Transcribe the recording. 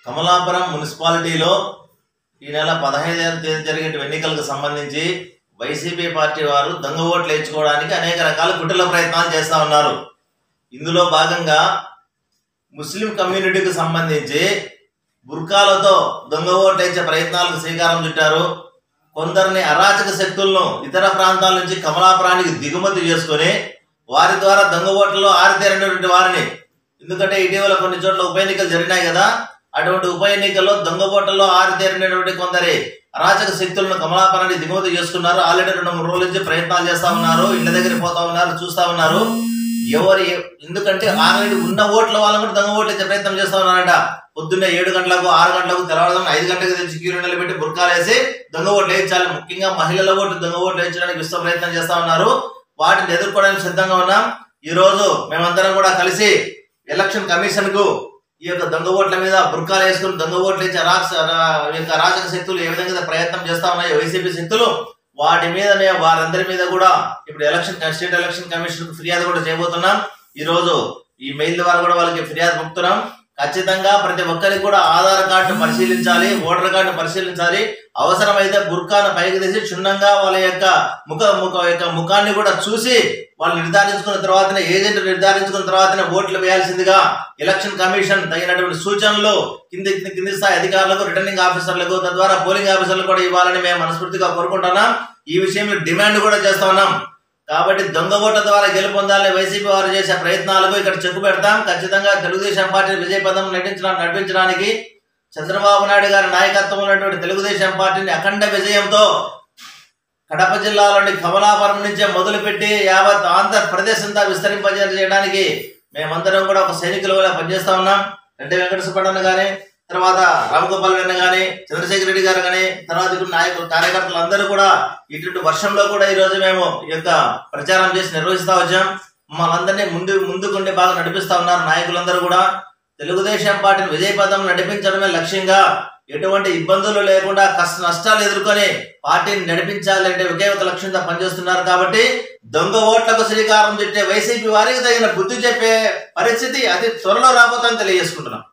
కమలాపురం మున్సిపాలిటీలో ఈ నెల పదహైదవ తేదీ జరిగే ఎన్నికలకు సంబంధించి వైసీపీ పార్టీ వారు దొంగ ఓట్లు వేయించుకోవడానికి అనేక రకాల కుట్రల ప్రయత్నాలు చేస్తూ ఉన్నారు ఇందులో భాగంగా ముస్లిం కమ్యూనిటీకి సంబంధించి బుర్కాలతో దొంగ ఓట్లు వేసే ప్రయత్నాలకు శ్రీకారం చుట్టారు కొందరిని అరాచక శక్తులను ఇతర ప్రాంతాల నుంచి కమలాపురానికి దిగుమతి చేసుకొని వారి ద్వారా దొంగ ఓట్లలో ఆరితేరినటువంటి వారిని ఎందుకంటే ఇటీవల కొన్ని చోట్ల ఉప ఎన్నికలు జరిగినాయి కదా అటువంటి ఉప ఎన్నికల్లో దొంగ ఓట్లలో ఆరితేరినటువంటి కొందరి అరాచక శక్తులను కమలాపురానికి దిగుమతి చేసుకున్నారు ఆల్రెడీ రెండు మూడు రోజుల నుంచి ప్రయత్నాలు చేస్తా ఉన్నారు ఇళ్ళ దగ్గర పోతా ఉన్నారు చూస్తా ఉన్నారు ఎవరు ఎ- ఎందుకంటే ఆల్రెడీ ఉన్న ఓట్ల వాళ్ళని కూడా దొంగ ఓట్లు ఇచ్చే ప్రయత్నం చేస్తా ఉన్నారట పొద్దున్నే ఏడు గంటలకు ఆరు గంటలకు తెల్లవారుజామున ఐదు గంటలకు తెచ్చి క్యూ నిలబెట్టి బుర్కాలు వేసి దొంగ ఓట్లు వేయించాలి ముఖ్యంగా మహిళల ఓట్లు దొంగ ఓట్లు వేయించడానికి విశ్వ ప్రయత్నం చేస్తా ఉన్నారు వాటిని ఎదుర్కోవడానికి సిద్ధంగా ఉన్నాం ఈ రోజు మేమందరం కూడా కలిసి ఎలక్షన్ కమిషన్ కు ఈ యొక్క దొంగ ఓట్ల మీద బుర్కాలు వేసుకుని దొంగ ఓట్లు ఇచ్చే రాక్ష రా- ఈ యొక్క రాజక శక్తులు ఏ విధంగా అయితే ప్రయత్నం చేస్తా ఉన్నాయో వైసీపీ శక్తులు వాటి మీద మేము వారందరి మీద కూడా ఇప్పుడు ఎలక్షన్ స్టేట్ ఎలక్షన్ కమిషన్ కు ఫిర్యాదు కూడా చేయబోతున్నాం ఈ రోజు ఈ మెయిల్ ద్వారా కూడా వాళ్ళకి ఫిర్యాదు పంపుతున్నాం ఖచ్చితంగా ప్రతి ఒక్కరికి కూడా ఆధార్ కార్డు పరిశీలించాలి ఓటర్ కార్డు పరిశీలించాలి అవసరమైతే బుర్కాను పైకి తీసి క్షుణ్ణంగా వాళ్ళ యొక్క ముఖ ముఖ యొక్క ముఖాన్ని కూడా చూసి వాళ్ళు నిర్ధారించుకున్న తర్వాతనే ఏజెంట్ నిర్ధారించుకున్న తర్వాతనే ఓట్లు వేయాల్సిందిగా ఎలక్షన్ కమిషన్ తగినటువంటి సూచనలు కింది కింది స్థాయి అధికారులకు రిటర్నింగ్ ఆఫీసర్లకు తద్వారా పోలింగ్ ఆఫీసర్లకు కూడా ఇవ్వాలని మేము మనస్ఫూర్తిగా కోరుకుంటున్నాం ఈ విషయంలో డిమాండ్ కూడా చేస్తా ఉన్నాం కాబట్టి దొంగ ఓట్ల ద్వారా గెలుపొందాలని వైసీపీ వారు చేసే ప్రయత్నాలకు ఇక్కడ చెక్కు పెడతాం ఖచ్చితంగా తెలుగుదేశం పార్టీ విజయపథం నటించడానికి నడిపించడానికి చంద్రబాబు నాయుడు గారి నాయకత్వం ఉన్నటువంటి తెలుగుదేశం పార్టీని అఖండ విజయంతో కడప జిల్లాలోని కమలాపురం నుంచే మొదలుపెట్టి యావత్ ఆంధ్రప్రదేశ్ అంతా విస్తరింపజేయడానికి మేమందరం కూడా ఒక సైనికుల వల్ల పనిచేస్తా ఉన్నాం రెడ్డి వెంకట సుబ్బన్న గాని తర్వాత రామగోపాల్ గారిని కానీ చంద్రశేఖర్ రెడ్డి గారు కానీ తర్వాత ఇక్కడ నాయకులు కార్యకర్తలు అందరూ కూడా ఇటువంటి వర్షంలో కూడా ఈ రోజు మేము ఈ యొక్క ప్రచారం చేసి నిర్వహిస్తా వచ్చాం మమ్మల్ని ముందు ముందుకుండి బాగా నడిపిస్తా ఉన్నారు నాయకులందరూ కూడా తెలుగుదేశం పార్టీని విజయపథం నడిపించడమే లక్ష్యంగా ఎటువంటి ఇబ్బందులు లేకుండా కష్ట నష్టాలు ఎదుర్కొని పార్టీని నడిపించాలంటే ఒకే ఒక లక్ష్యంతో పనిచేస్తున్నారు కాబట్టి దొంగ ఓట్లకు శ్రీకారం చుట్టే వైసీపీ వారికి తగిన బుద్ధి చెప్పే పరిస్థితి అతి త్వరలో రాబోతుందని తెలియజేసుకుంటున్నాం